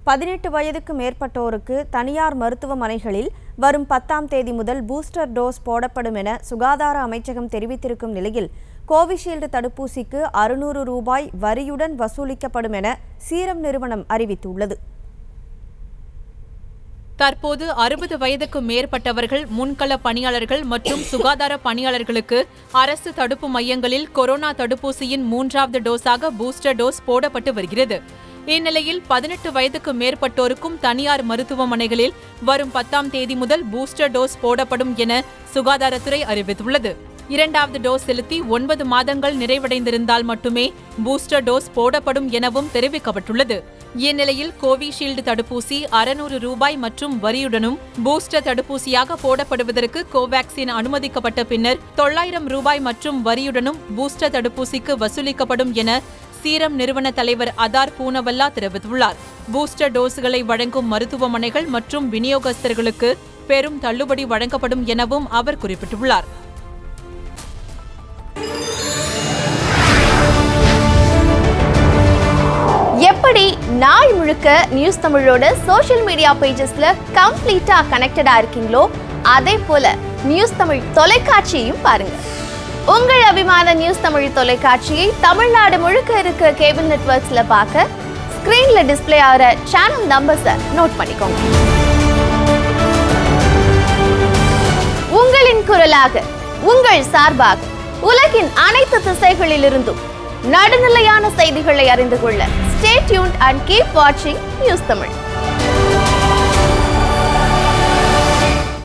பதினெட்டு வயதுக்கு மேற்பட்டோருக்கு தனியார் மருத்துவமனைகளில் வரும் பத்தாம் தேதி முதல் பூஸ்டர் டோஸ் போடப்படும் என சுகாதார அமைச்சகம் தெரிவித்திருக்கும் நிலையில் கோவிஷீல்டு தடுப்பூசிக்கு அறுநூறு ரூபாய் வரியுடன் வசூலிக்கப்படும் என சீரம் நிறுவனம் அறிவித்துள்ளது தற்போது அறுபது வயதுக்கு மேற்பட்டவர்கள் முன்கள பணியாளர்கள் மற்றும் சுகாதார பணியாளர்களுக்கு அரசு தடுப்பு மையங்களில் கொரோனா தடுப்பூசியின் மூன்றாவது டோஸாக பூஸ்டர் டோஸ் போடப்பட்டு வருகிறது இந்நிலையில் பதினெட்டு வயதுக்கு மேற்பட்டோருக்கும் தனியார் மருத்துவமனைகளில் வரும் பத்தாம் தேதி முதல் பூஸ்டர் டோஸ் போடப்படும் என சுகாதாரத்துறை அறிவித்துள்ளது இரண்டாவது டோஸ் செலுத்தி ஒன்பது மாதங்கள் நிறைவடைந்திருந்தால் மட்டுமே பூஸ்டர் டோஸ் போடப்படும் எனவும் தெரிவிக்கப்பட்டுள்ளது இந்நிலையில் கோவிஷீல்டு தடுப்பூசி அறுநூறு ரூபாய் மற்றும் வரியுடனும் பூஸ்டர் தடுப்பூசியாக போடப்படுவதற்கு கோவாக்சின் அனுமதிக்கப்பட்ட பின்னர் தொள்ளாயிரம் ரூபாய் மற்றும் வரியுடனும் பூஸ்டர் தடுப்பூசிக்கு வசூலிக்கப்படும் என சீரம் நிறுவன தலைவர் அதார் பூனவல்லா தெரிவித்துள்ளார் பூஸ்டர் டோஸ்களை வழங்கும் மருத்துவமனைகள் மற்றும் விநியோகஸ்தர்களுக்கு பெரும் தள்ளுபடி வழங்கப்படும் எனவும் அவர் குறிப்பிட்டுள்ளார் எப்படி நாள் முழுக்க நியூஸ் தமிழோட சோஷியல் மீடியா பேஜஸ்ல கம்ப்ளீட்டா கனெக்டடா இருக்கீங்களோ அதே போல நியூஸ் தமிழ் தொலைக்காட்சியையும் பாருங்க உங்கள் அபிமான நியூஸ் தமிழ் தொலைக்காட்சியை தமிழ்நாடு முழுக்க இருக்க கேபிள் நெட்வொர்க்ஸ்ல பார்க்க ஸ்கிரீன்ல டிஸ்ப்ளே ஆகிற சேனல் நம்பர்ஸை நோட் பண்ணிக்கோங்க உங்களின் குரலாக உங்கள் சார்பாக உலகின் அனைத்து திசைகளிலிருந்தும் நடுநிலையான செய்திகளை அறிந்து கொள்ள ஸ்டே டியூன்ட் அண்ட் கீப் வாட்சிங் நியூஸ் தமிழ்